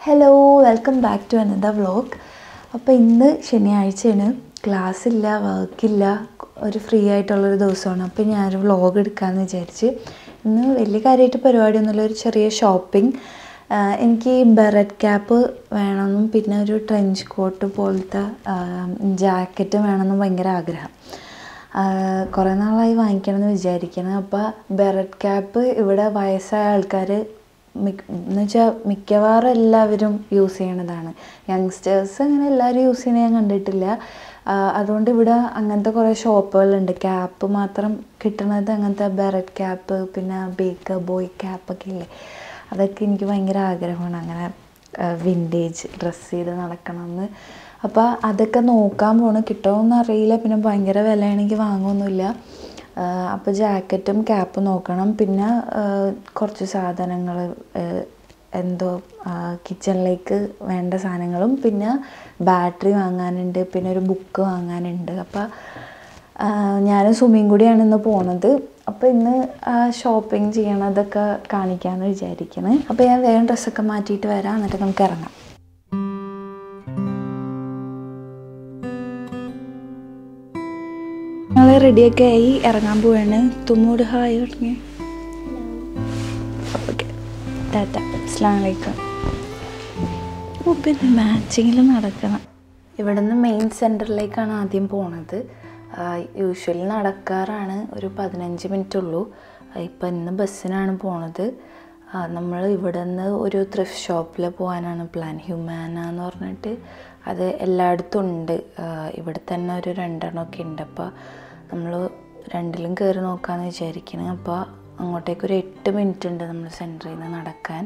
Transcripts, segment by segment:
hello welcome back to Anantha vlog അപ്പോൾ ഇന്ന് ശനിയാഴ്ചയാണ് ക്ലാസ് ഇല്ല വർക്കില്ല ഒരു ഫ്രീ ആയിട്ടുള്ളൊരു ദിവസമാണ് അപ്പോൾ ഞാനൊരു വ്ളോഗ് എടുക്കാമെന്ന് വിചാരിച്ച് ഇന്ന് വലിയ കാര്യമായിട്ട് പരിപാടിയൊന്നുമില്ല ഒരു ചെറിയ ഷോപ്പിംഗ് എനിക്ക് ബെററ്റ് ക്യാപ്പ് വേണമെന്നും പിന്നെ ഒരു ട്രെഞ്ച് കോട്ട് പോലത്തെ ജാക്കറ്റ് വേണമെന്നും ഭയങ്കര ആഗ്രഹം കുറേ നാളായി വാങ്ങിക്കണമെന്ന് വിചാരിക്കണം അപ്പോൾ ബെററ്റ് ക്യാപ്പ് ഇവിടെ വയസ്സായ ആൾക്കാർ എന്ന് വെച്ചാൽ മിക്കവാറും എല്ലാവരും യൂസ് ചെയ്യണതാണ് യങ്സ്റ്റേഴ്സ് അങ്ങനെ എല്ലാവരും യൂസ് ചെയ്യണത് ഞാൻ കണ്ടിട്ടില്ല അതുകൊണ്ട് ഇവിടെ അങ്ങനത്തെ കുറേ ഷോപ്പുകളുണ്ട് ക്യാപ്പ് മാത്രം കിട്ടുന്നത് അങ്ങനത്തെ ബെററ്റ് ക്യാപ്പ് പിന്നെ ബേക്കർ ബോയ് ക്യാപ്പൊക്കെ ഇല്ലേ അതൊക്കെ എനിക്ക് ഭയങ്കര ആഗ്രഹമാണ് അങ്ങനെ വിൻറ്റേജ് ഡ്രസ്സ് ചെയ്ത് നടക്കണമെന്ന് അപ്പോൾ അതൊക്കെ നോക്കാൻ പോണ് കിട്ടുമോയെന്ന് അറിയില്ല പിന്നെ ഭയങ്കര വിലയാണെങ്കിൽ വാങ്ങുമൊന്നുമില്ല അപ്പോൾ ജാക്കറ്റും ക്യാപ്പും നോക്കണം പിന്നെ കുറച്ച് സാധനങ്ങൾ എന്തോ കിച്ചണിലേക്ക് വേണ്ട സാധനങ്ങളും പിന്നെ ബാറ്ററി വാങ്ങാനുണ്ട് പിന്നെ ഒരു ബുക്ക് വാങ്ങാനുണ്ട് അപ്പോൾ ഞാനും സുമിയും കൂടിയാണ് ഇന്ന് പോണത് അപ്പോൾ ഇന്ന് ഷോപ്പിംഗ് ചെയ്യണതൊക്കെ കാണിക്കാമെന്ന് വിചാരിക്കണേ അപ്പോൾ ഞാൻ വേഗം ഡ്രസ്സൊക്കെ മാറ്റിയിട്ട് വരാം എന്നിട്ട് നമുക്ക് ഇറങ്ങാം ഞങ്ങൾ റെഡിയൊക്കെ ആയി ഇറങ്ങാൻ പോവാണ് തുമ്മൂട് ഹായ് തുടങ്ങി ഓക്കെ ടാറ്റ അസ്ലാം വലൈക്കും ഓ പിന്നെ മാച്ചിങ്ങിൽ നടക്കണം ഇവിടെ നിന്ന് മെയിൻ സെൻറ്ററിലേക്കാണ് ആദ്യം പോണത് യൂഷ്വലി നടക്കാറാണ് ഒരു പതിനഞ്ച് മിനിറ്റ് ഉള്ളൂ ഇപ്പം ഇന്ന് ബസ്സിനാണ് പോണത് നമ്മൾ ഇവിടെ നിന്ന് ഒരു ത്രിഫ്റ്റ് ഷോപ്പിൽ പോകാനാണ് പ്ലാൻ ഹ്യൂമാന എന്ന് പറഞ്ഞിട്ട് അത് എല്ലായിടത്തും ഉണ്ട് ഇവിടെ തന്നെ ഒരു രണ്ടെണ്ണമൊക്കെ ഉണ്ട് അപ്പോൾ നമ്മൾ രണ്ടിലും കയറി നോക്കാമെന്ന് വിചാരിക്കണം അപ്പോൾ അങ്ങോട്ടേക്ക് ഒരു എട്ട് മിനിറ്റ് ഉണ്ട് നമ്മൾ സെൻറ്ററിൽ നിന്ന് നടക്കാൻ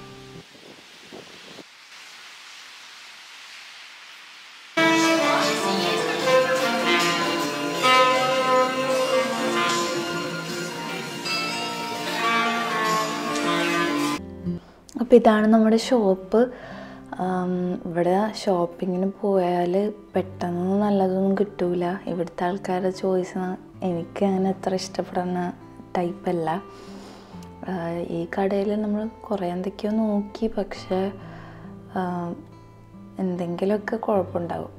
അപ്പോൾ ഇതാണ് നമ്മുടെ ഷോപ്പ് ഇവിടെ ഷോപ്പിങ്ങിന് പോയാൽ പെട്ടെന്നൊന്നും നല്ലതൊന്നും കിട്ടൂല ഇവിടുത്തെ ആൾക്കാരുടെ ചോയ്സ് എനിക്ക് അങ്ങനെ അത്ര ഇഷ്ടപ്പെടുന്ന ടൈപ്പല്ല ഈ കടയിൽ നമ്മൾ കുറേ എന്തൊക്കെയോ നോക്കി പക്ഷേ എന്തെങ്കിലുമൊക്കെ കുഴപ്പമുണ്ടാവും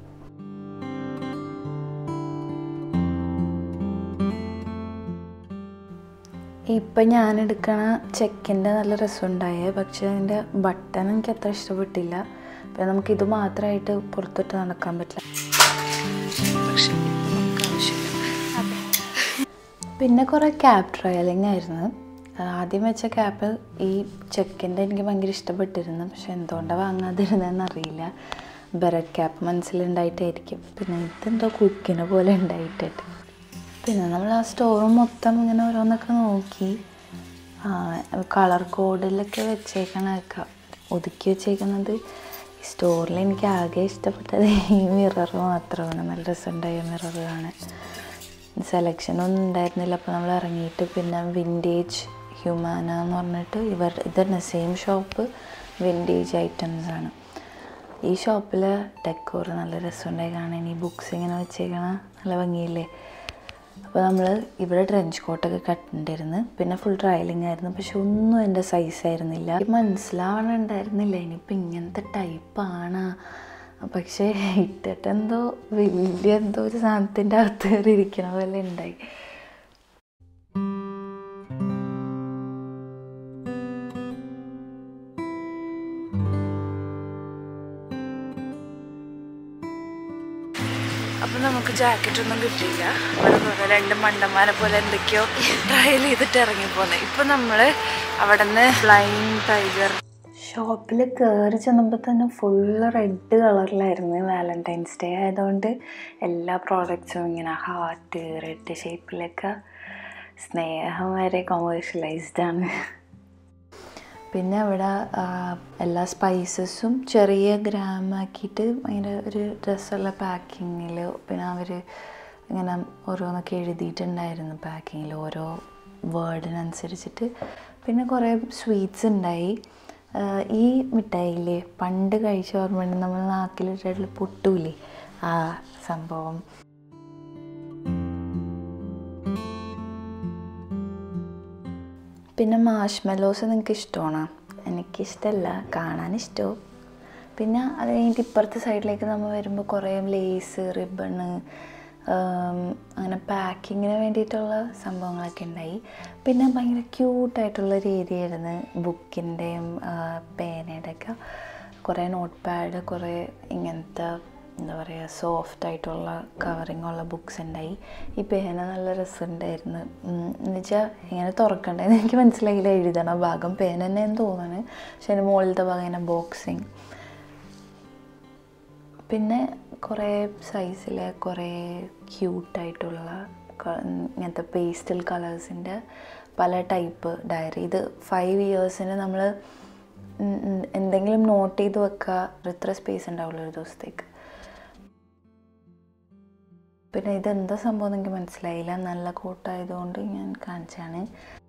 ഇപ്പം ഞാൻ എടുക്കണ ചെക്കിൻ്റെ നല്ല രസമുണ്ടായേ പക്ഷേ അതിൻ്റെ ബട്ടൺ എനിക്ക് അത്ര ഇഷ്ടപ്പെട്ടില്ല അപ്പം നമുക്ക് ഇത് മാത്രമായിട്ട് പുറത്തിട്ട് നടക്കാൻ പറ്റില്ല പിന്നെ കുറേ ക്യാബ് ട്രയലിംഗ് ആയിരുന്നു ആദ്യം വെച്ച ക്യാപ്പ് ഈ ചെക്കിൻ്റെ എനിക്ക് ഭയങ്കര ഇഷ്ടപ്പെട്ടിരുന്നു പക്ഷെ എന്തുകൊണ്ടാണ് വാങ്ങാതിരുന്നതെന്ന് അറിയില്ല ബെററ്റ് ക്യാപ്പ് മനസ്സിലുണ്ടായിട്ടായിരിക്കും പിന്നെ ഇതെന്തോ കുക്കിനെ പോലെ ഉണ്ടായിട്ടായിട്ട് പിന്നെ നമ്മൾ ആ സ്റ്റോർ മൊത്തം ഇങ്ങനെ ഓരോന്നൊക്കെ നോക്കി കളർ കോഡിലൊക്കെ വെച്ചേക്കണൊക്കെ ഒതുക്കി വെച്ചേക്കുന്നത് ഈ സ്റ്റോറിൽ എനിക്ക് ആകെ ഇഷ്ടപ്പെട്ടത് ഈ മിറർ മാത്രമാണ് നല്ല രസമുണ്ടായ മിറർ കാണാൻ സെലക്ഷനൊന്നും ഉണ്ടായിരുന്നില്ല അപ്പോൾ നമ്മൾ ഇറങ്ങിയിട്ട് പിന്നെ വിൻറ്റേജ് ഹ്യൂമാന എന്ന് പറഞ്ഞിട്ട് ഇവർ ഇതന്നെ സെയിം ഷോപ്പ് വിൻറ്റേജ് ഐറ്റംസ് ആണ് ഈ ഷോപ്പിൽ ഡെക്കോർ നല്ല രസമുണ്ടായി കാണാൻ ഈ ബുക്സ് ഇങ്ങനെ വെച്ചേക്കണ നല്ല ഭംഗിയില്ലേ അപ്പോൾ നമ്മൾ ഇവിടെ ട്രെഞ്ച് കോട്ടൊക്കെ കണ്ടിരുന്നു പിന്നെ ഫുൾ ട്രയലിംഗ് ആയിരുന്നു പക്ഷെ ഒന്നും എൻ്റെ സൈസ് ആയിരുന്നില്ല മനസ്സിലാവണുണ്ടായിരുന്നില്ല ഇനിയിപ്പോൾ ഇങ്ങനത്തെ ടൈപ്പാണ് പക്ഷേ ഇട്ടിട്ട് എന്തോ വലിയ എന്തോ ഒരു സാധനത്തിൻ്റെ അകത്ത് കയറി ഇരിക്കണ പോലെ ഉണ്ടായി അപ്പം നമുക്ക് ജാക്കറ്റ് ഒന്നും കിട്ടിയില്ല ഇവിടെ നിന്ന് രണ്ട് മണ്ടന്മാരെ പോലെ എന്തൊക്കെയോ ട്രയൽ ചെയ്തിട്ട് ഇറങ്ങിപ്പോന്നെ ഇപ്പം നമ്മൾ അവിടെ നിന്ന് ഫ്ലൈങ് ടൈഗർ ഷോപ്പിൽ കയറി ചെന്നപ്പോൾ തന്നെ ഫുള്ള് റെഡ് കളറിലായിരുന്നു വാലൻറ്റൈൻസ് ഡേ ആയതുകൊണ്ട് എല്ലാ പ്രോഡക്റ്റ്സും ഇങ്ങനെ ഹാർട്ട് റെഡ് ഷേപ്പിലൊക്കെ സ്നേഹം വരെ കൊമേഴ്ഷ്യലൈസ്ഡ് ആണ് പിന്നെ അവിടെ എല്ലാ സ്പൈസസും ചെറിയ ഗ്രാം ആക്കിയിട്ട് ഭയങ്കര ഒരു രസമുള്ള പാക്കിങ്ങിൽ പിന്നെ അവർ ഇങ്ങനെ ഓരോന്നൊക്കെ എഴുതിയിട്ടുണ്ടായിരുന്നു പാക്കിങ്ങിൽ ഓരോ വേർഡിനനുസരിച്ചിട്ട് പിന്നെ കുറേ സ്വീറ്റ്സ് ഉണ്ടായി ഈ മിഠായിയിൽ പണ്ട് കഴിച്ച ഓർമ്മയുണ്ട് നമ്മൾ നാക്കിലിട്ടുള്ള പൊട്ടൂലേ ആ സംഭവം പിന്നെ മാഷ്മെലോസ് നിങ്ങൾക്ക് ഇഷ്ടമാണോ എനിക്കിഷ്ടമല്ല കാണാൻ ഇഷ്ടവും പിന്നെ അത് കഴിഞ്ഞിട്ട് ഇപ്പുറത്തെ സൈഡിലേക്ക് നമ്മൾ വരുമ്പോൾ കുറേ ലേസ് റിബണ് അങ്ങനെ പാക്കിങ്ങിന് വേണ്ടിയിട്ടുള്ള സംഭവങ്ങളൊക്കെ ഉണ്ടായി പിന്നെ ഭയങ്കര ക്യൂട്ടായിട്ടുള്ളൊരു ഏരിയ ആയിരുന്നു ബുക്കിൻ്റെയും പേനയുടെ ഒക്കെ കുറേ നോട്ട് പാഡ് കുറേ ഇങ്ങനത്തെ എന്താ പറയുക സോഫ്റ്റ് ആയിട്ടുള്ള കവറിങ് ഉള്ള ബുക്സ് ഉണ്ടായി ഈ പേന നല്ല രസമുണ്ടായിരുന്നു എന്ന് വെച്ചാൽ എങ്ങനെ തുറക്കണ്ടേന്ന് എനിക്ക് മനസ്സിലായില്ല എഴുതണ ഭാഗം പേന തന്നെ എന്ന് തോന്നുന്നു പക്ഷെ അതിൻ്റെ മുകളിലത്തെ ഭാഗം ഇങ്ങനെ ബോക്സിങ് പിന്നെ കുറേ സൈസിലെ കുറേ ക്യൂട്ടായിട്ടുള്ള ഇങ്ങനത്തെ പേസ്റ്റൽ കളേഴ്സിൻ്റെ പല ടൈപ്പ് ഡയറി ഇത് ഫൈവ് ഇയേഴ്സിന് നമ്മൾ എന്തെങ്കിലും നോട്ട് ചെയ്ത് വെക്കുക ഇത്ര സ്പേസ് ഉണ്ടാവുള്ളൂ ഒരു ദിവസത്തേക്ക് പിന്നെ ഇതെന്താ സംഭവം എനിക്ക് മനസ്സിലായില്ല നല്ല കോട്ടായതുകൊണ്ട് ഞാൻ കാണിച്ചാണ്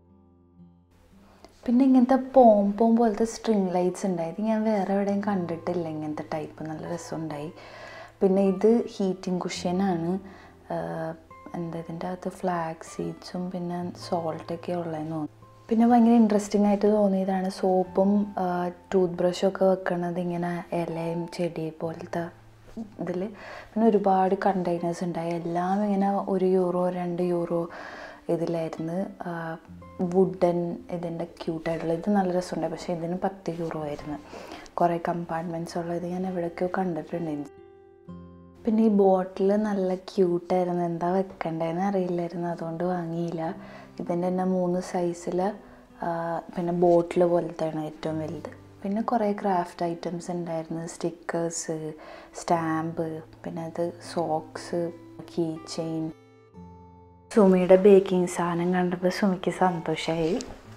പിന്നെ ഇങ്ങനത്തെ പോം പോം പോലത്തെ സ്ട്രിങ് ലൈറ്റ്സ് ഉണ്ടായി ഇത് ഞാൻ വേറെ എവിടെയും കണ്ടിട്ടില്ല ഇങ്ങനത്തെ ടൈപ്പ് നല്ല രസമുണ്ടായി പിന്നെ ഇത് ഹീറ്റിംഗ് കുഷ്യനാണ് എന്താ ഇതിൻ്റെ അകത്ത് ഫ്ലാഗ് സീഡ്സും പിന്നെ സോൾട്ടൊക്കെ ഉള്ളതെന്ന് തോന്നുന്നു പിന്നെ ഭയങ്കര ഇൻട്രസ്റ്റിംഗ് ആയിട്ട് തോന്നിയതാണ് സോപ്പും ടൂത്ത് ബ്രഷും ഒക്കെ വെക്കണത് ഇങ്ങനെ ഇലയും ചെടി പോലത്തെ ഇതിൽ പിന്നെ ഒരുപാട് കണ്ടെയ്നേഴ്സ് ഉണ്ടായി എല്ലാം ഇങ്ങനെ ഒരു യൂറോ രണ്ട് യൂറോ ഇതിലായിരുന്നു വുഡൻ ഇതിൻ്റെ ക്യൂട്ടായിട്ടുള്ള ഇത് നല്ല രസമുണ്ടായി പക്ഷേ ഇതിന് പത്ത് യൂറോ ആയിരുന്നു കുറേ കമ്പാർട്ട്മെൻറ്റ്സ് ഉള്ളത് ഞാൻ എവിടെയൊക്കെയോ കണ്ടിട്ടുണ്ട് പിന്നെ ഈ ബോട്ടിൽ നല്ല ക്യൂട്ടായിരുന്നു എന്താ വെക്കണ്ടേന്ന് അറിയില്ലായിരുന്നു അതുകൊണ്ട് വാങ്ങിയില്ല ഇതിൻ്റെ തന്നെ മൂന്ന് സൈസിൽ പിന്നെ ബോട്ടിൽ പോലത്തെയാണ് ഏറ്റവും വലുത് പിന്നെ കുറേ ക്രാഫ്റ്റ് ഐറ്റംസ് ഉണ്ടായിരുന്നു സ്റ്റിക്കേഴ്സ് സ്റ്റാമ്പ് പിന്നെ അത് സോക്സ് കീ ചെയിൻ സുമിയുടെ ബേക്കിംഗ് സാധനം കണ്ടപ്പോൾ സുമിക്ക് സന്തോഷമായി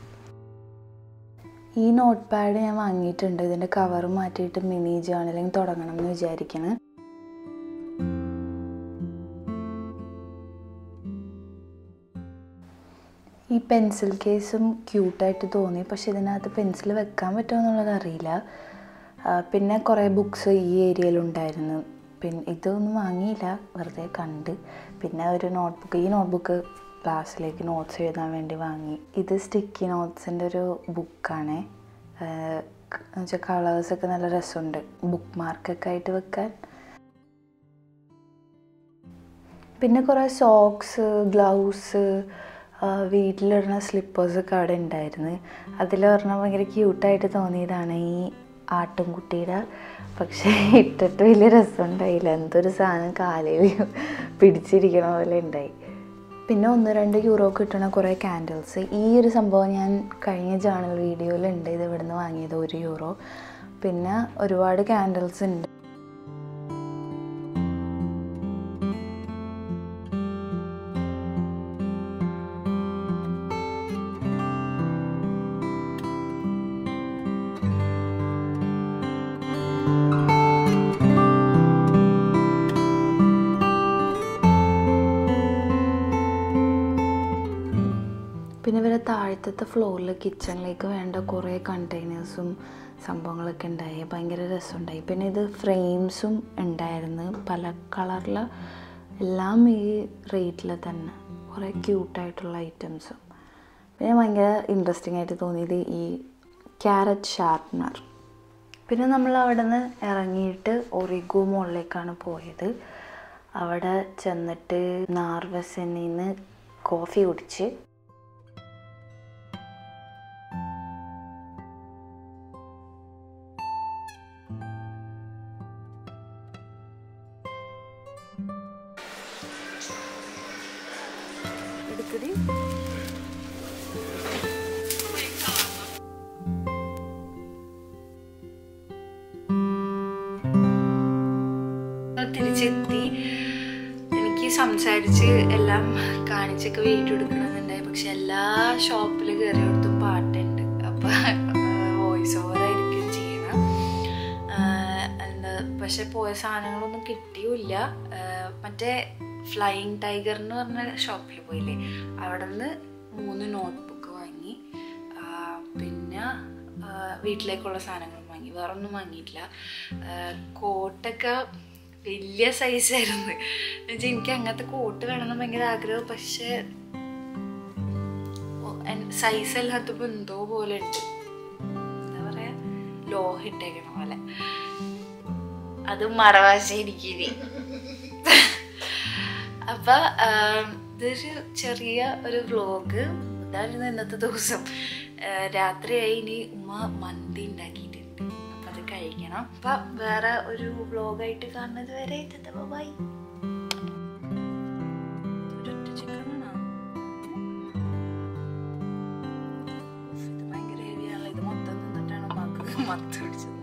ഈ നോട്ട് പാഡ് ഞാൻ വാങ്ങിയിട്ടുണ്ട് ഇതിൻ്റെ കവർ മാറ്റിയിട്ട് മിനി ജേർണലിങ് തുടങ്ങണം എന്ന് വിചാരിക്കണം ഈ പെൻസിൽ കേസും ക്യൂട്ടായിട്ട് തോന്നി പക്ഷെ ഇതിനകത്ത് പെൻസിൽ വെക്കാൻ പറ്റുമോ എന്നുള്ളത് അറിയില്ല പിന്നെ കുറേ ബുക്സ് ഈ ഏരിയയിലുണ്ടായിരുന്നു പിന്നെ ഇതൊന്നും വാങ്ങിയില്ല വെറുതെ കണ്ട് പിന്നെ ഒരു നോട്ട്ബുക്ക് ഈ നോട്ട്ബുക്ക് ക്ലാസ്സിലേക്ക് നോട്ട്സ് എഴുതാൻ വേണ്ടി വാങ്ങി ഇത് സ്റ്റിക്കി നോട്ട്സിൻ്റെ ഒരു ബുക്കാണ് എന്നുവെച്ചാൽ കളേഴ്സൊക്കെ നല്ല രസമുണ്ട് ബുക്ക് മാർക്കൊക്കെ ആയിട്ട് വെക്കാൻ പിന്നെ കുറേ സോക്സ് ഗ്ലൗസ് വീട്ടിലിടുന്ന സ്ലിപ്പേഴ്സൊക്കെ അവിടെ ഉണ്ടായിരുന്നു അതിൽ പറഞ്ഞാൽ ഭയങ്കര ക്യൂട്ടായിട്ട് തോന്നിയതാണ് ഈ ആട്ടുംകുട്ടിയുടെ പക്ഷേ ഇട്ടിട്ട് വലിയ രസമുണ്ടായില്ല എന്തൊരു സാധനം കാലയിൽ പിടിച്ചിരിക്കണ പോലെ ഉണ്ടായി പിന്നെ ഒന്ന് രണ്ട് യൂറോ കിട്ടുന്ന കുറേ ക്യാൻഡിൽസ് ഈ ഒരു സംഭവം ഞാൻ കഴിഞ്ഞ ജേണൽ വീഡിയോയിലുണ്ട് ഇത് ഇവിടുന്ന് വാങ്ങിയത് ഒരു യൂറോ പിന്നെ ഒരുപാട് ക്യാൻഡിൽസ് ഉണ്ട് പിന്നെ ഇവരെ താഴത്തെ ഫ്ലോറിൽ കിച്ചണിലേക്ക് വേണ്ട കുറേ കണ്ടെയ്നേഴ്സും സംഭവങ്ങളൊക്കെ ഉണ്ടായി ഭയങ്കര രസമുണ്ടായി പിന്നെ ഇത് ഫ്രെയിംസും ഉണ്ടായിരുന്നു പല കളറിൽ എല്ലാം ഈ റേറ്റിൽ തന്നെ കുറേ ക്യൂട്ടായിട്ടുള്ള ഐറ്റംസും പിന്നെ ഭയങ്കര ഇൻട്രസ്റ്റിംഗ് ആയിട്ട് തോന്നിയത് ഈ ക്യാരറ്റ് ഷാർപ്നർ പിന്നെ നമ്മൾ അവിടെ നിന്ന് ഇറങ്ങിയിട്ട് ഒറിഗോ മോളിലേക്കാണ് പോയത് അവിടെ ചെന്നിട്ട് നാർവസിൽ നിന്ന് കോഫി കുടിച്ച് എടുക്കടി തിരിച്ചെത്തി എനിക്ക് സംസാരിച്ച് എല്ലാം കാണിച്ചൊക്കെ വീഡിയോ എടുക്കണമെന്നുണ്ടായി പക്ഷെ എല്ലാ ഷോപ്പിൽ കയറി കൊടുത്തും പാട്ടുണ്ട് അപ്പം വോയിസ് ഓവർ ആയിരിക്കും ചെയ്യണം ആഹ് എന്താ പക്ഷെ പോയ സാധനങ്ങളൊന്നും കിട്ടിയില്ല ആഹ് മറ്റേ ഫ്ലൈയിങ് ടൈഗർ എന്ന് പറഞ്ഞ ഷോപ്പിൽ പോയില്ലേ അവിടെ നിന്ന് മൂന്ന് നോട്ട് ബുക്ക് വാങ്ങി ആഹ് പിന്നെ ആഹ് വീട്ടിലേക്കുള്ള സാധനങ്ങളും വാങ്ങി വേറെ ഒന്നും വാങ്ങിയിട്ടില്ല ആഹ് കോട്ടൊക്കെ വലിയ സൈസായിരുന്നു എന്നുവെച്ചാൽ എനിക്ക് അങ്ങനത്തെ കോട്ട് വേണമെന്ന് ഭയങ്കര ആഗ്രഹം പക്ഷെ സൈസ് അല്ലാത്തപ്പോൾ എന്തോ പോലെ ഉണ്ട് എന്താ പറയാ ലോഹ ഇട്ടേക്കണ പോലെ അതും മറവാശേരിക്കിനി അപ്പൊ ആം, ഇതൊരു ചെറിയ ഒരു വ്ലോഗ് ഇതായിരുന്നു ഇന്നത്തെ ദിവസം ആ, രാത്രിയായി ഇനി ഉമ്മ മന്തി ഉണ്ടാക്കിയിട്ടുണ്ട് അപ്പൊ അത് കഴിക്കണം അപ്പൊ വേറെ ഒരു വ്ലോഗായിട്ട് കാണുന്നത് വരെ ബൈ ഒരൊറ്റ ചിക്കനാണോ ഇത് ഭയങ്കര ഹെവിയാണല്ലോ ഇത് മൊത്തം നിന്നിട്ടാണ് ഉമ്മാക്ക് മത്ത് പിടിച്ചത്